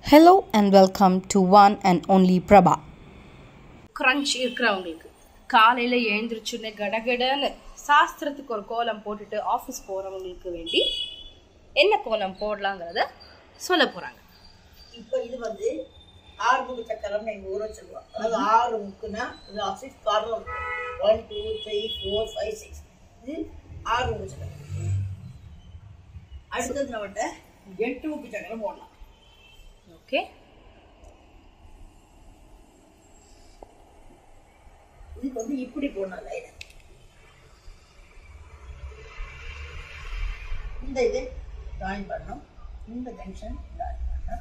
Hello and welcome to one and only Prabha. Crunch இருக்கிறவங்களுக்கு காலையில் எழுந்திரிச்சுன்னு கடகடன்னு சாஸ்திரத்துக்கு ஒரு கோலம் போட்டுட்டு ஆஃபீஸ் போகிறவங்களுக்கு வேண்டி என்ன கோலம் போடலாங்கிறத சொல்ல போகிறாங்க இப்போ இது வந்து ஆறு முக்கு சக்கரம்னு எங்கள் ஊரை சொல்லுவோம் அதாவது ஆறு முக்குனா இது six corner one two three four five six இது ஆறு முக்கு சக்கரம் அடுத்தது நம்மகிட்ட எட்டு முக்கு சக்கரம் போடலாம் ஓகே இதுக்கு வந்து இப்படி போடணும் லைன் இந்த இது ஜாயின் பண்ணணும் இந்த ஜங்ஷன் ஜாயின் பண்ணணும்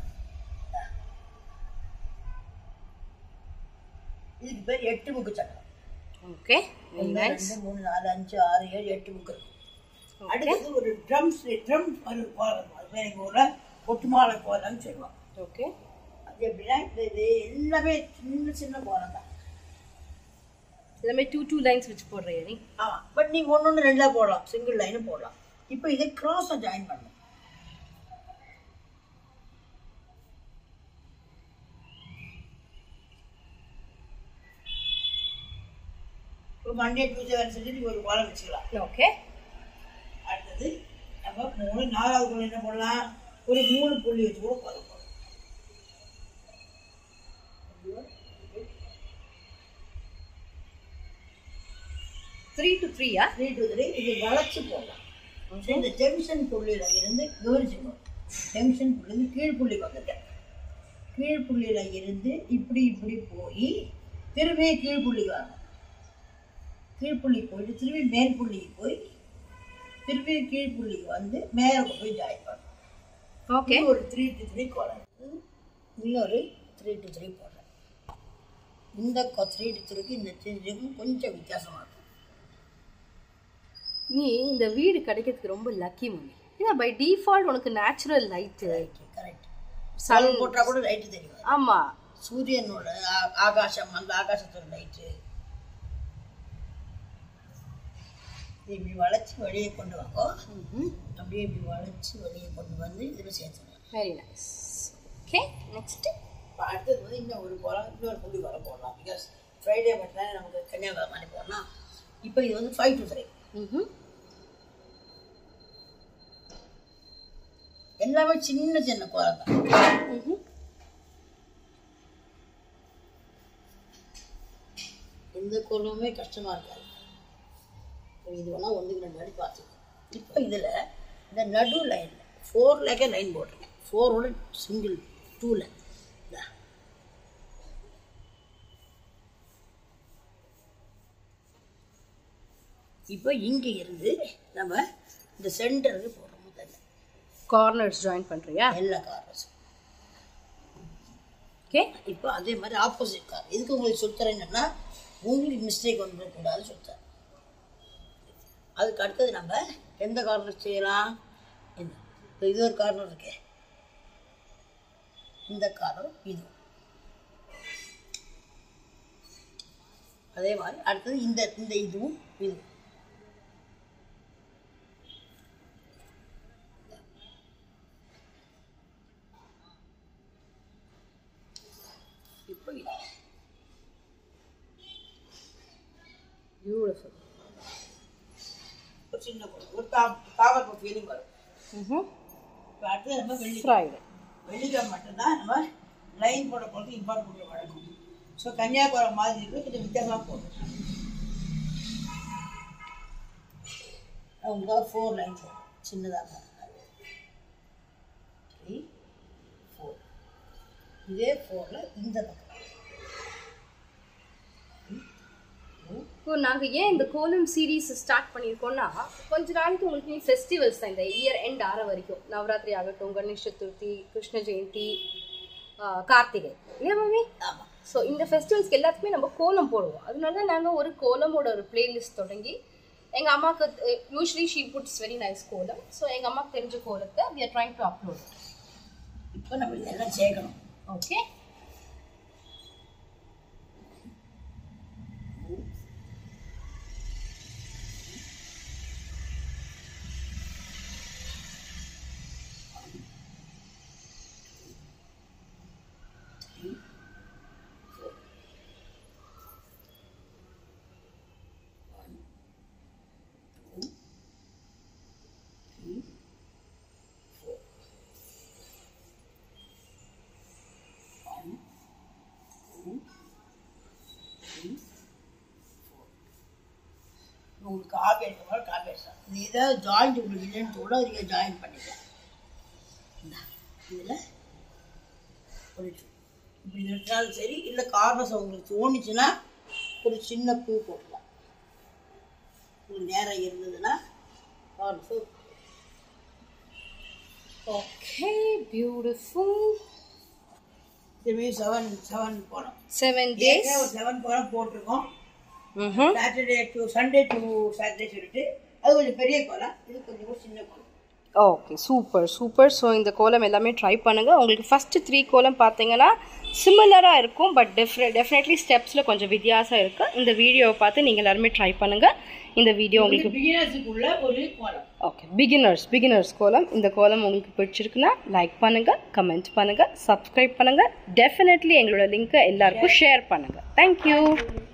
இதுக்கு பேர் எட்டு முக்கு சக்கரம் ஓகே ஒன்று ரெண்டு மூணு நாலு அஞ்சு ஆறு ஏழு எட்டு புக்கு இருக்கு அடுத்தது ஒரு ட்ரம்ஸ் ட்ரம் ஒரு கோலம் அது பேர் எங்கள் ஊரில் கொட்டுமாலை கோலம்னு சொல்லுவோம் ஓகே அது எப்படின்னா இந்த இது எல்லாமே சின்ன சின்ன கோலம் தான் எல்லாமே டூ டூ லைன்ஸ் வச்சு போடுறியா நீ ஆமாம் பட் நீங்கள் ஒன்று ஒன்று ரெண்டாக போடலாம் சிங்கிள் லைனும் போடலாம் இப்போ இதை க்ராஸை ஜாயின் பண்ணணும் இப்போ மண்டே டியூஸ்டே வர சொல்லி நீங்க ஒரு கோலம் வச்சுக்கலாம் ஓகே அடுத்தது நம்ம மூணு நாலாவது புள்ளி என்ன பண்ணலாம் ஒரு மூணு புள்ளி வச்சு கூட கோலம் போடலாம் த்ரீ டு த்ரீயா த்ரீ டூ த்ரீ இது வளைச்சு போடலாம் இந்த ஜங்ஷன் புள்ளியில இருந்து கவனிச்சுக்கணும் ஜங்ஷன் புள்ளியிருந்து கீழ் புள்ளி வந்துட்டேன் கீழ் புள்ளியில இருந்து இப்படி இப்படி போய் திரும்பி கீழ் புள்ளிக்கு வரணும் கீழ் புள்ளி போயிட்டு திரும்பி மேல் புள்ளிக்கு போய் திரும்பி கீழ் புள்ளிக்கு வந்து மேலே போய் ஜாயின் பண்ணணும் ஓகே இது ஒரு த்ரீ டு த்ரீ கோலம் இன்னொரு த்ரீ டு த்ரீ போடுறேன் இந்த த்ரீ டு த்ரீக்கு இந்த த்ரீ த்ரீக்கும் கொஞ்சம் வித்தியாசமாக இருக்கும் நீ இந்த வீடு கிடைக்கிறதுக்கு ரொம்ப லக்கி மம்மி ஏன்னா பை டிஃபால்ட் உனக்கு natural light correct sun sun போட்டால் கூட லைட்டு தெரியும் ஆமாம் சூரியனோட ஆ- ஆகாசம் அந்த ஆகாசத்தோட லைட்டு இது இப்படி வளைச்சி வெளியே கொண்டு வாங்க அப்படியே இப்படி வளைச்சி வெளியே கொண்டு வந்து இதில் சேர்த்துருவேன் வெரி நைஸ் ஓகே நெக்ஸ்ட்டு இப்போ அடுத்தது வந்து இன்னும் ஒரு கோலம் இன்னொரு புள்ளி வர போடலாம் பிகாஸ் ஃப்ரைடே மட்டும் தான் நமக்கு கன்னியாகுமரி மாதிரி போடலாம் இப்போ இது வந்து ஃபைவ் டு த்ரீ ம் எல்லாமே சின்ன சின்ன கோலம் தான் எந்த கோலமுமே கஷ்டமா இருக்காது இப்ப இது வேணா ஒன்றுக்கு ரெண்டு வாட்டி பார்த்துக்கோ இப்போ இதில் இந்த நடு லைனில் ஃபோர் லேக்கே லைன் போட்டிருக்கேன் ஃபோரோட சிங்கிள் டூவில் இப்போ இங்கே இருந்து நம்ம இந்த சென்டருக்கு போடுறோம் முதல்ல கார்னர்ஸ் ஜாயின் பண்ணுறியா எல்லா கார்னர்ஸும் ஓகே இப்போ அதே மாதிரி ஆப்போசிட் கார் இதுக்கு உங்களுக்கு சொல்லித்தரேன்னா உங்களுக்கு மிஸ்டேக் வந்துடக்கூடாது சொல்லித்தரேன் அதுக்கு அடுத்தது நம்ம எந்த கார்னர் செய்யலாம் இந்த இப்போ இது ஒரு கார்னர் இருக்கே இந்த கார்னர் இது அதே மாதிரி அடுத்தது இந்த இந்த இதுவும் இது இப்போ இது பியூட்டிஃபுல் ஒரு சின்ன பொருள் ஒரு தா தாவர ஃபீலிங் வரும் ம் இப்போ அடுத்தது நம்ம வெள்ளி ஃப்ரைடே வெள்ளிக்கிழமை மட்டும்தான் நம்ம லைன் போட போகிறது இம்பார்ட் கொடுக்க வழக்கம் ஸோ கன்னியாகுமரி மாதிரி இருக்கு கொஞ்சம் வித்தியாசமாக போடும் அவங்க ஃபோர் லைன் போடும் சின்னதாக த்ரீ ஃபோர் இதே ஃபோரில் இந்த பக்கம் இப்போ நாங்கள் ஏன் இந்த கோலம் சீரீஸ் ஸ்டார்ட் பண்ணியிருக்கோம்னா கொஞ்ச நாளைக்கு உங்களுக்கு ஃபெஸ்டிவல்ஸ் தான் இந்த இயர் எண்ட் ஆற வரைக்கும் நவராத்திரி ஆகட்டும் கணேஷ் சதுர்த்தி கிருஷ்ண ஜெயந்தி ஆஹ், கார்த்திகை இல்லையா மம்மி ஆமாம் ஸோ இந்த ஃபெஸ்டிவல்ஸ்க்கு எல்லாத்துக்குமே நம்ம கோலம் போடுவோம் அதனால தான் நாங்கள் ஒரு கோலமோட ஒரு பிளேலிஸ்ட் தொடங்கி எங்கள் அம்மாவுக்கு usually she puts very nice kolam so எங்கள் அம்மாவுக்கு தெரிஞ்ச கோலத்தை we are trying to upload இப்போ நம்ம இதெல்லாம் சேர்க்கணும் ஓகே ஏதாவது ஜாயிண்ட் உங்களுக்கு இல்லைன்னு கூட நீங்கள் ஜாயின் பண்ணிக்கலாம் இதில் ஒரு இப்படி நிறுத்தினாலும் சரி இல்லை கார்னஸ் உங்களுக்கு தோணுச்சுன்னா ஒரு சின்ன பூ போடலாம் உங்களுக்கு நேரம் இருந்ததுன்னா கார்னஸ் ஓகே பியூட்டிஃபுல் திரும்பி செவன் செவன் போனோம் செவன் டேஸ் ஏற்கனவே ஒரு செவன் போனம் போட்டிருக்கோம் ம் Saturday to Sunday to Saturday சொல்லிட்டு அது கொஞ்சம் பெரிய கோலம் இது கொஞ்சம் சின்ன கோலம் ஓகே சூப்பர் சூப்பர் ஸோ இந்த கோலம் எல்லாமே ட்ரை பண்ணுங்கள் உங்களுக்கு ஃபஸ்ட்டு த்ரீ கோலம் பார்த்தீங்கன்னா சிமிலராக இருக்கும் பட் டெஃபினெ டெஃபினெட்லி ஸ்டெப்ஸில் கொஞ்சம் வித்தியாசம் இருக்குது இந்த வீடியோவை பார்த்து நீங்கள் எல்லாருமே ட்ரை பண்ணுங்கள் இந்த வீடியோ உங்களுக்கு பிகினர்ஸுக்குள்ள ஒரு கோலம் ஓகே பிகினர்ஸ் பிகினர்ஸ் கோலம் இந்த கோலம் உங்களுக்கு பிடிச்சிருக்குன்னா லைக் பண்ணுங்கள் கமெண்ட் பண்ணுங்கள் சப்ஸ்கிரைப் பண்ணுங்கள் டெஃபினெட்லி எங்களோட லிங்க்கை எல்லாருக்கும் ஷேர் பண்ணுங்கள் தேங்க்யூ